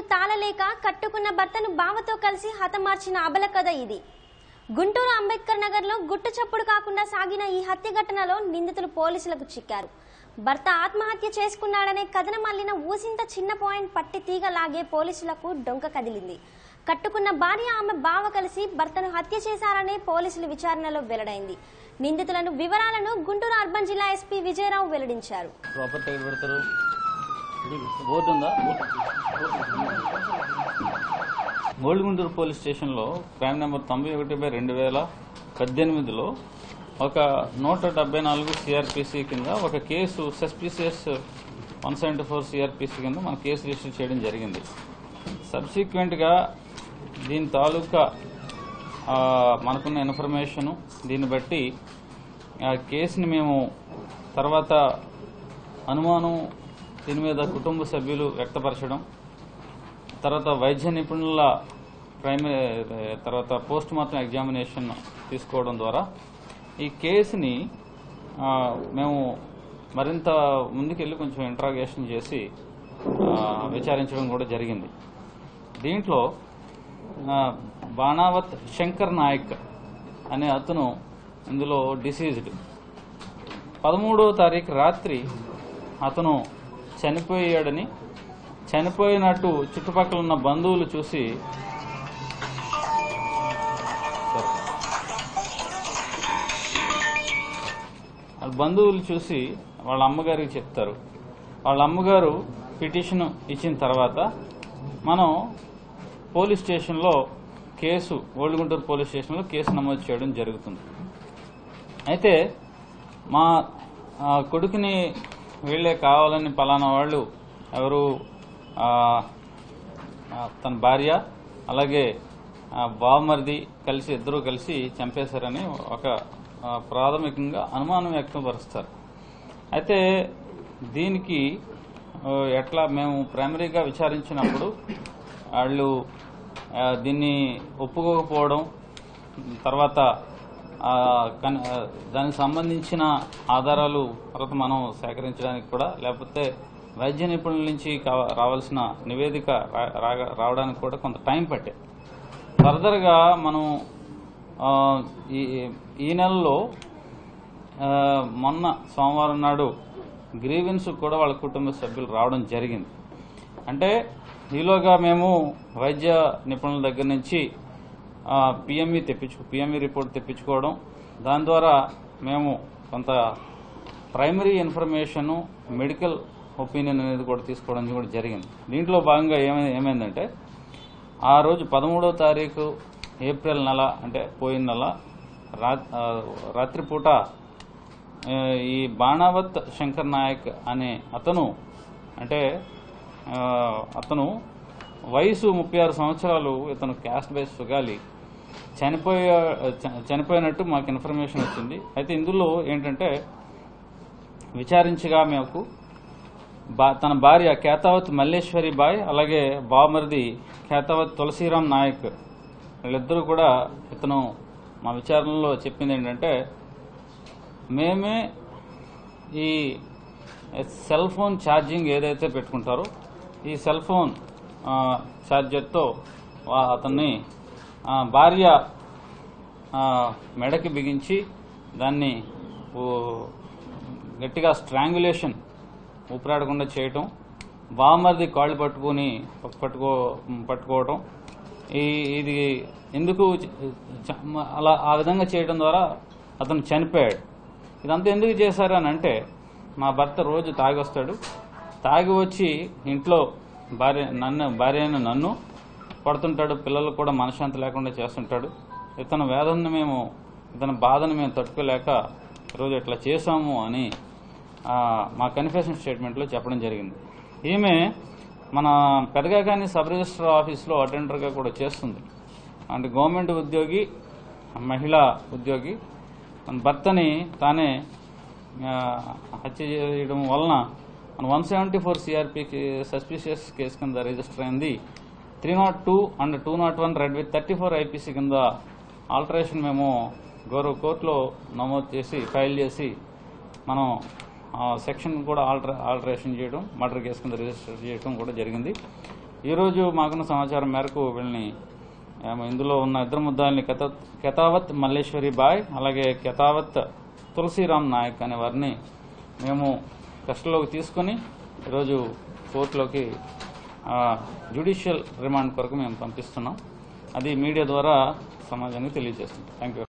తాళలేక కట్టుకున్న భర్తను బావతో కలిసి హతమార్చిన అబల కథ ఇది గుంటూరు అంబేద్కర్ నగర్లో గుట్టు చప్పుడు కాకుండా సాగిన ఈ హత్య ఘటనలో నిందితులు పోలీసులకు చిక్కారు భర్త ఆత్మహత్య చేసుకున్నాడనే కథనం మళ్లిన ఊసింత చిన్న పాయింట్ పట్టి తీగ లాగే పోలీసులకు డొంక కదిలింది కట్టుకున్న భార్య ఆమె బావ కలిసి భర్తను హత్య చేశారనే పోలీసుల విచారణలో వెల్లడైంది నిందితులను వివరాలను గుంటూరు అర్బన్ జిల్లా ఎస్పీ విజయరావు వెల్లడించారు ప్రాపర్టీ ఎక్కడ పెడతారు బోర్డు ఉందా ఓల్డ్ గుంటూరు పోలీస్ స్టేషన్లో క్రైమ్ నెంబర్ తొంభై ఒకటి బై రెండు వేల పద్దెనిమిదిలో ఒక నూట డెబ్బై నాలుగు సిఆర్పిసి కింద ఒక case suspicious one seventy four CRPC కింద మన కేసు రిజిస్టర్ చేయడం జరిగింది సబ్సిక్వెంట్గా దీని తాలూకా ఆ, మనకున్న ఇన్ఫర్మేషను దీన్ని బట్టి ఆ కేసుని మేము తర్వాత అనుమానం దీని మీద కుటుంబ సభ్యులు వ్యక్తపరచడం తర్వాత వైద్య నిపుణుల ప్రైమరీ తర్వాత పోస్ట్ మార్టం ఎగ్జామినేషన్ తీసుకోవడం ద్వారా ఈ కేసుని ఆ, మేము మరింత ముందుకెళ్ళి కొంచెం ఇంట్రాగేషన్ చేసి ఆ, విచారించడం కూడా జరిగింది దీంట్లో ఆ, బాణావత్ శంకర్ నాయక్ అనే అతను ఇందులో డిసీజ్డ్ పదమూడవ తారీఖు రాత్రి అతను చనిపోయాడని చనిపోయినట్టు చుట్టుపక్కల ఉన్న బంధువులు చూసి వాళ్ళ బంధువులు చూసి వాళ్ళ అమ్మగారికి చెప్తారు వాళ్ళ అమ్మగారు పిటిషన్ ఇచ్చిన తర్వాత మనం పోలీస్ స్టేషన్లో కేసు ఓల్డ్ గుంటూరు పోలీస్ స్టేషన్లో కేసు నమోదు చేయడం జరుగుతుంది అయితే మా ఆ, కొడుకుని వీళ్ళే కావాలని పలానా వాళ్ళు ఎవరు ఆ, ఆ, తన భార్య అలాగే ఆ, బావమరిది కలిసి ఇద్దరూ కలిసి చంపేశారని ఒక ఆ, ప్రాథమికంగా అనుమానం వ్యక్తపరుస్తారు అయితే దీనికి ఆ, ఎట్లా మేము ప్రైమరీగా విచారించినప్పుడు వాళ్ళు ఆ, దీన్ని ఒప్పుకోకపోవడం తర్వాత ఆ, కన్- ఆ, దానికి సంబంధించిన ఆధారాలు తర్వాత మనం సేకరించడానికి కూడా లేకపోతే వైద్య నిపుణుల నుంచి కావ- రావాల్సిన నివేదిక రా- రాగా- రావడానికి కూడా కొంత టైం పట్టే ఫర్దర్గా మనం ఆ, ఈ ఈ నెలలో ఆ, మొన్న సోమవారం నాడు గ్రీవెన్స్ కూడా వాళ్ళ కుటుంబ సభ్యులు రావడం జరిగింది అంటే ఈలోగా మేము వైద్య నిపుణుల దగ్గర నుంచి పిఎంఈ తెప్పించు పిఎంఈ రిపోర్ట్ తెప్పించుకోవడం దాని ద్వారా మేము కొంత ప్రైమరీ ఇన్ఫర్మేషన్ మెడికల్ ఒపీనియన్ అనేది కూడా తీసుకోవడం కూడా జరిగింది దీంట్లో భాగంగా ఏమై ఏమైందంటే ఆ రోజు పదమూడవ తారీఖు ఏప్రిల్ నెల అంటే పోయిన నెల రా- ఆ, రాత్రిపూట ఆ, ఈ బాణావత్ శంకర్ నాయక్ అనే అతను అంటే ఆ, అతను వయసు ముప్పై ఆరు సంవత్సరాలు ఇతను క్యాస్ట్ బేస్ సుగాలి చనిపోయే చ- చనిపోయినట్టు మాకు ఇన్ఫర్మేషన్ వచ్చింది అయితే ఇందులో ఏంటంటే విచారించగా మేము బా- తన భార్య కేతావత్ మల్లేశ్వరి బాయ్ అలాగే బామరిది కేతావత్ తులసీరామ్ నాయక్ వీళ్ళిద్దరూ కూడా ఇతను మా విచారణలో చెప్పింది ఏంటంటే మేమే ఈ సెల్ ఫోన్ ఛార్జింగ్ ఏదైతే పెట్టుకుంటారో ఈ సెల్ ఫోన్ ఆ, ఛార్జర్తో వా- అతన్ని ఆ, భార్య ఆ, మెడకి బిగించి దాన్ని ఓ గట్టిగా స్ట్రాంగులేషన్ ఊపిరాడకుండా చేయటం బామర్ది కాళ్ళు పట్టుకుని పట్టుకో పట్టుకోవటం ఈ ఇది ఎందుకు చ- చ- అలా ఆ విధంగా చేయడం ద్వారా అతను చనిపోయాడు ఇదంతా ఎందుకు చేశారు అని అంటే మా భర్త రోజు తాగి వస్తాడు తాగి వచ్చి ఇంట్లో భార్య నన్ను భార్య అయిన నన్ను పడుతుంటాడు పిల్లలు కూడా మనశ్శాంతి లేకుండా చేస్తుంటాడు ఇతని వేదనను మేము ఇతని బాధను మేము తట్టుకోలేక ఈరోజు ఇట్లా చేశాము అని ఆ, మా కన్ఫెషన్ స్టేట్మెంట్లో చెప్పడం జరిగింది ఈమె మన పెదగాకాని సబ్ రిజిస్టర్ ఆఫీస్లో అటెండర్గా కూడా చేస్తుంది అంటే గవర్నమెంట్ ఉద్యోగి మహిళా ఉద్యోగి తన భర్తని తానే ఆ, హత్య చేయడం వలన మన వన్ సెవెంటీ ఫోర్ సిఆర్పికి సస్పిషియస్ కేసు కింద రిజిస్టర్ అయింది three not two and two not one read with thirty four IPC కింద ఆల్టరేషన్ మేము గౌరవ కోర్టులో నమోదు చేసి ఫైల్ చేసి మనం ఆ సెక్షన్ కూడా ఆల్టర్ ఆల్టరేషన్ చేయడం మర్డర్ కేసు కింద రిజిస్టర్ చేయడం కూడా జరిగింది ఈరోజు మాకున్న సమాచారం మేరకు వీళ్ళని ఏమో ఇందులో ఉన్న ఇద్దరు ముద్దాయిల్ని కెత కెతావత్ మల్లేశ్వరి బాయ్ అలాగే కెతావత్ తులసిరామ్ నాయక్ అనే వారిని మేము కస్టడీలోకి తీసుకొని ఈరోజు కోర్టులోకి జ్యుడిషియల్ రిమాండ్ కొరకు మేము పంపిస్తున్నాం అది మీడియా ద్వారా సమాజానికి తెలియజేస్తున్నాం థ్యాంక్ యూ